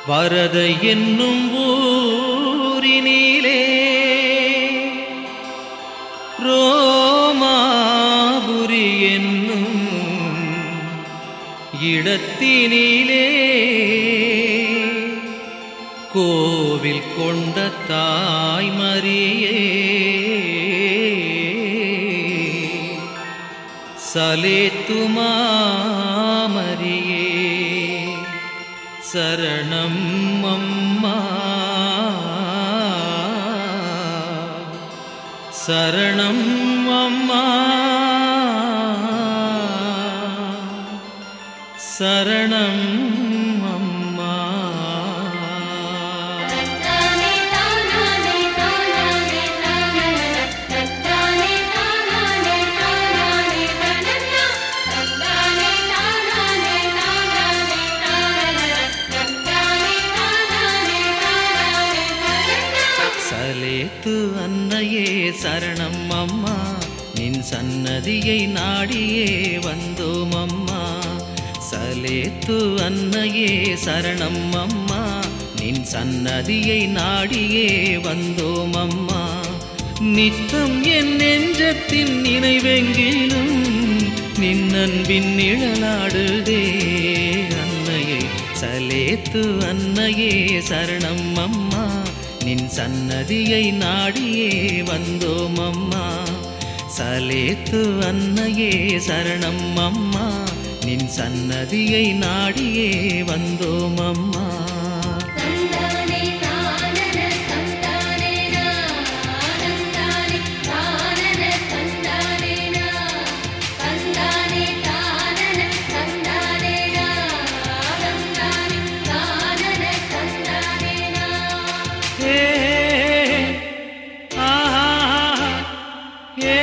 வரத என்னும் ஊரினிலே ரோமாபுரி என்னும் இடத்தினிலே கோவில் கொண்ட தாய்மரியே சலேத்துமாமரியே சரணம் அம்மா சரணம் அம்மா சரணம் அம்மா தத்தானே தானானே தானானே தானானே தத்தானே தானானே தானானே தனனா தத்தானே தானானே தானானே தானானே தத்தானே தானானே தானானே தனனா சலேத்து அன்னையே சரணம் அம்மா நின் சன்னதியை நாடியே வந்தோம் அம்மா சலேத்து அன்னையே சரணம் அம்மா நின் சன்னதியை நாடியே வந்தோம் அம்மா நித்தம் என் நெஞ்சத்தின் நினைவெங்கிலும் நின் அன்பின் நிழலாடுதே அன்னையை சலேத்து அன்னையே சரணம் அம்மா நின் சன்னதியை நாடியே வந்தோம் அம்மா சலேத்து அன்னையே சரணம் அம்மா நின் சன்னதியை நாடியே வந்தோம் அம்மா தந்தானே தானன தந்தானே நா தந்தானே தானன தந்தானே நா தந்தானே தானன தந்தானே நா தந்தானே தானன தந்தானே நா ஏ ஆஹா ஏ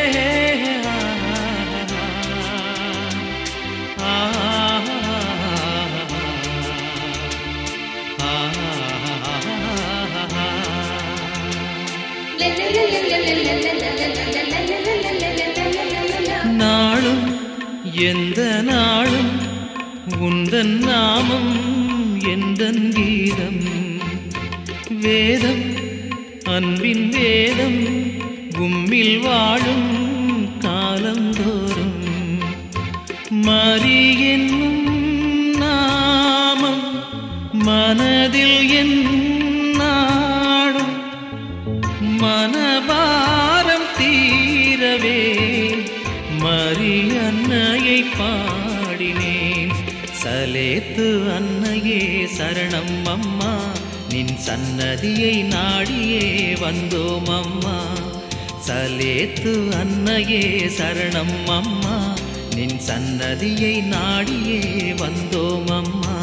நாளும் எந்த நாளும் உந்தன் நாமம் எந்தன் கீதம் வேதம் அன்பின் வேதம் கும்மில் வாழும் காலந்தோறும் மறி என்னும் நாமம் மனதில் என் நாடும் மனபாரம் தீரவே மறி அன்னையை பாடினேன் சலேத்து அன்னையே சரணம் அம்மா நின் சன்னதியை நாடியே வந்தோம் அம்மா சலேத்து அன்னையே சரணம் அம்மா நின் சன்னதியை நாடியே வந்தோம் அம்மா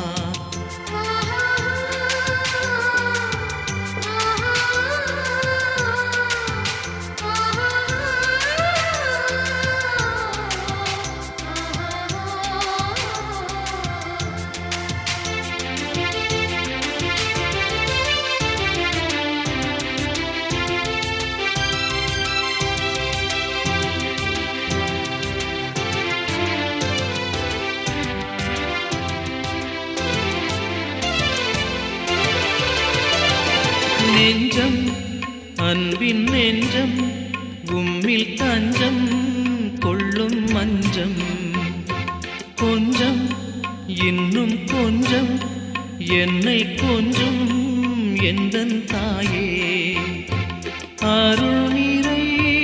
நெஞ்சம் அன்பின் நெஞ்சம் கும்மில் தஞ்சம் கொள்ளும் மஞ்சம் கொஞ்சம் இன்னும் கொஞ்சம் என்னை கொஞ்சம் எந்தன் தாயே அருள் நிறை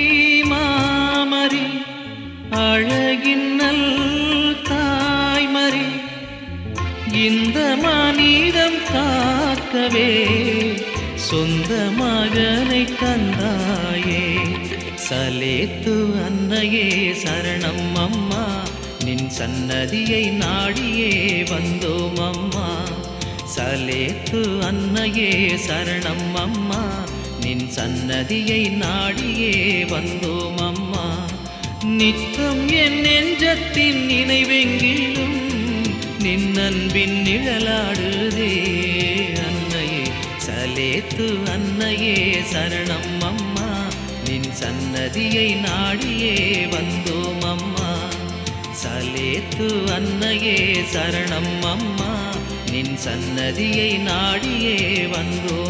மாமரி அழகின் நல் தாய்மரி இந்த மனிதம் காக்கவே சொந்த மகனை தந்தாயே சலேத்து அன்னையே சரணம் அம்மா நின் சன்னதியை நாடியே வந்தோம் அம்மா சலேத்து அன்னையே சரணம் அம்மா நின் சன்னதியை நாடியே வந்தோம் அம்மா நித்தம் என் நெஞ்சத்தின் நினைவெங்கிலும் நின் அன்பின் நிழலாடுதே அன்னையே சலேத்து அன்னையே சரணம் அம்மா நின் சன்னதியை நாடியே வந்தோம் அம்மா சலேத்து அன்னையே சரணம் அம்மா நின் சன்னதியை நாடியே வந்தோ